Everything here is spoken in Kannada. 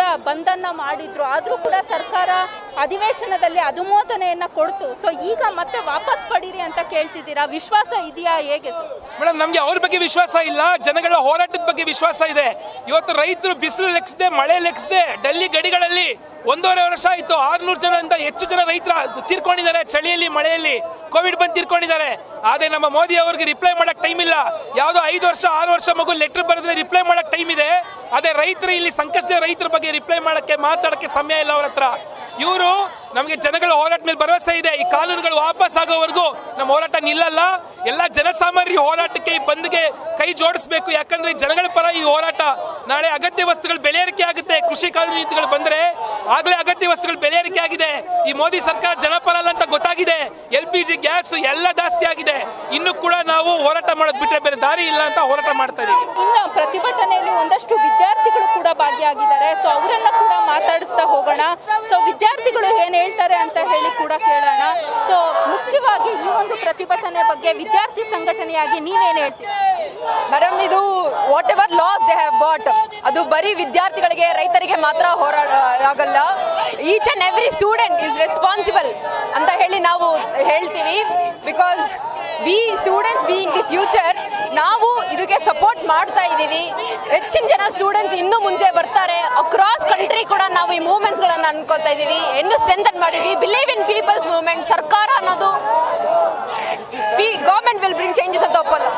ಬಂದನ್ನ ಮಾಡಿದ್ರು ಆದ್ರೂ ಕೂಡ ಸರ್ಕಾರ ಅಧಿವೇಶನದಲ್ಲಿ ಅನುಮೋದನೆಯನ್ನ ಕೊಡ್ತು ಸೊ ಈಗ ಮತ್ತೆ ವಾಪಸ್ ಪಡೀರಿ ಅಂತ ಕೇಳ್ತಿದ್ದೀರಾ ವಿಶ್ವಾಸ ಇದೆಯಾ ಹೇಗೆ ಸರ್ ಮೇಡಮ್ ನಮಗೆ ಅವ್ರ ಬಗ್ಗೆ ವಿಶ್ವಾಸ ಇಲ್ಲ ಜನಗಳ ಹೋರಾಟದ ಬಗ್ಗೆ ವಿಶ್ವಾಸ ಇದೆ ಇವತ್ತು ರೈತರು ಬಿಸಿಲು ಲೆಕ್ಸದೆ ಮಳೆ ಲೆಕ್ಸದೆ ಡೆಲ್ಲಿ ಗಡಿಗಳಲ್ಲಿ ಒಂದೂವರೆ ವರ್ಷ ಆಯಿತು ಆರ್ನೂರು ಜನ ಅಂತ ಹೆಚ್ಚು ಜನ ರೈತರ ತೀರ್ಕೊಂಡಿದ್ದಾರೆ ಚಳಿಯಲ್ಲಿ ಮಳೆಯಲ್ಲಿ ಕೋವಿಡ್ ಬಂದು ತೀರ್ಕೊಂಡಿದ್ದಾರೆ ಆದರೆ ನಮ್ಮ ಮೋದಿ ಅವರಿಗೆ ರಿಪ್ಲೈ ಮಾಡಕ್ ಟೈಮ್ ಇಲ್ಲ ಯಾವುದೋ ಐದು ವರ್ಷ ಆರು ವರ್ಷ ಮಗು ಲೆಟರ್ ಬರೆದ್ರೆ ರಿಪ್ಲೈ ಮಾಡಕ್ ಟೈಮ್ ಇದೆ ಅದೇ ರೈತರು ಇಲ್ಲಿ ಸಂಕಷ್ಟದ ರೈತರ ಬಗ್ಗೆ ರಿಪ್ಲೈ ಮಾಡಕ್ಕೆ ಮಾತಾಡಕ್ಕೆ ಸಮಯ ಇಲ್ಲ ಅವ್ರ ಹತ್ರ ಇವರು ನಮಗೆ ಜನಗಳ ಹೋರಾಟ ಮೇಲೆ ಭರವಸೆ ಇದೆ ಈ ಕಾನೂನುಗಳು ವಾಪಸ್ ಆಗೋವರೆಗೂ ನಮ್ಮ ಹೋರಾಟ ನಿಲ್ಲಲ್ಲ ಎಲ್ಲ ಜನಸಾಮಾನ್ಯ ಹೋರಾಟಕ್ಕೆ ಈ ಬಂದ್ಗೆ ಕೈ ಜೋಡಿಸಬೇಕು ಯಾಕಂದ್ರೆ ಈ ಜನಗಳ ಪರ ಈ ಹೋರಾಟ ನಾಳೆ ಅಗತ್ಯ ವಸ್ತುಗಳು ಬೆಲೆ ಏರಿಕೆ ಆಗುತ್ತೆ ಕೃಷಿ ಕಾನೂನು ನೀತಿಗಳು ಬಂದ್ರೆ ಆಗ್ಲೇ ಅಗತ್ಯ ವಸ್ತುಗಳು ಬೆಲೆ ಏರಿಕೆ ಆಗಿದೆ ಈ ಮೋದಿ ಸರ್ಕಾರ ಜನಪರ ಅಲ್ಲ ಅಂತ ಗೊತ್ತಾಗಿದೆ ಎಲ್ ಪಿ ಜಿ ಗ್ಯಾಸ್ ಎಲ್ಲ ಜಾಸ್ತಿ ಆಗಿದೆ ಇನ್ನು ಕೂಡ ನಾವು ಹೋರಾಟ ಮಾಡೋದು ಬಿಟ್ಟರೆ ಬೇರೆ ದಾರಿ ಇಲ್ಲ ಅಂತ ಹೋರಾಟ ಮಾಡ್ತಾ ಇದೀವಿ ಇನ್ನು ಪ್ರತಿಭಟನೆಯಲ್ಲಿ ಒಂದಷ್ಟು ವಿದ್ಯಾರ್ಥಿಗಳು ಕೂಡ ಭಾಗಿಯಾಗಿದ್ದಾರೆ ಸೊ ಅವರನ್ನ ಕೂಡ ಮಾತಾಡಿಸ್ತಾ ಹೋಗೋಣ ಸೊ ವಿದ್ಯಾರ್ಥಿಗಳು ಏನ್ ಹೇಳ್ತಾರೆ ಅಂತ ಹೇಳಿ ಕೂಡ ಕೇಳೋಣ ಸೊ ಮುಖ್ಯವಾಗಿ ಈ ಒಂದು ಪ್ರತಿಭಟನೆ ಬಗ್ಗೆ ವಿದ್ಯಾರ್ಥಿ ಸಂಘಟನೆಯಾಗಿ ನೀವೇನ್ ಹೇಳ್ತೀರಾ ಮೇಡಮ್ ಇದು what ever loss they have but ಅದು ಬರೀ ವಿದ್ಯಾರ್ಥಿಗಳಿಗೆ ರೈತರಿಗೆ ಮಾತ್ರ ಹೋರಾಟ ಆಗಲ್ಲ each and every student is responsible ಅಂತ ಹೇಳಿ ನಾವು ಹೇಳ್ತೀವಿ because we students being the future ನಾವು ಇದಕ್ಕೆ ಸಪೋರ್ಟ್ ಮಾಡ್ತಾ ಇದ್ದೀವಿ ಹೆಚ್ಚಿನ ಜನ ಸ್ಟೂಡೆಂಟ್ಸ್ ಇನ್ನೂ ಮುಂಚೆ ಬರ್ತಾರೆ ಅಕ್ರಾಸ್ ಕಂಟ್ರಿ ಕೂಡ ನಾವು ಈ ಮೂವ್ಮೆಂಟ್ಸ್ಗಳನ್ನು ಅನ್ಕೋತಾ ಇದ್ದೀವಿ ಎಂದು ಸ್ಟ್ರೆಂಥನ್ ಮಾಡಿದ್ವಿ ಬಿಲೀವ್ ಇನ್ ಪೀಪಲ್ಸ್ ಮೂವ್ಮೆಂಟ್ ಸರ್ಕಾರ ಅನ್ನೋದು ಗೌರ್ಮೆಂಟ್ ವಿಲ್ ಬ್ರಿಂಗ್ ಚೇಂಜಸ್ ಅಂತ ಒಪ್ಪಲ್ಲ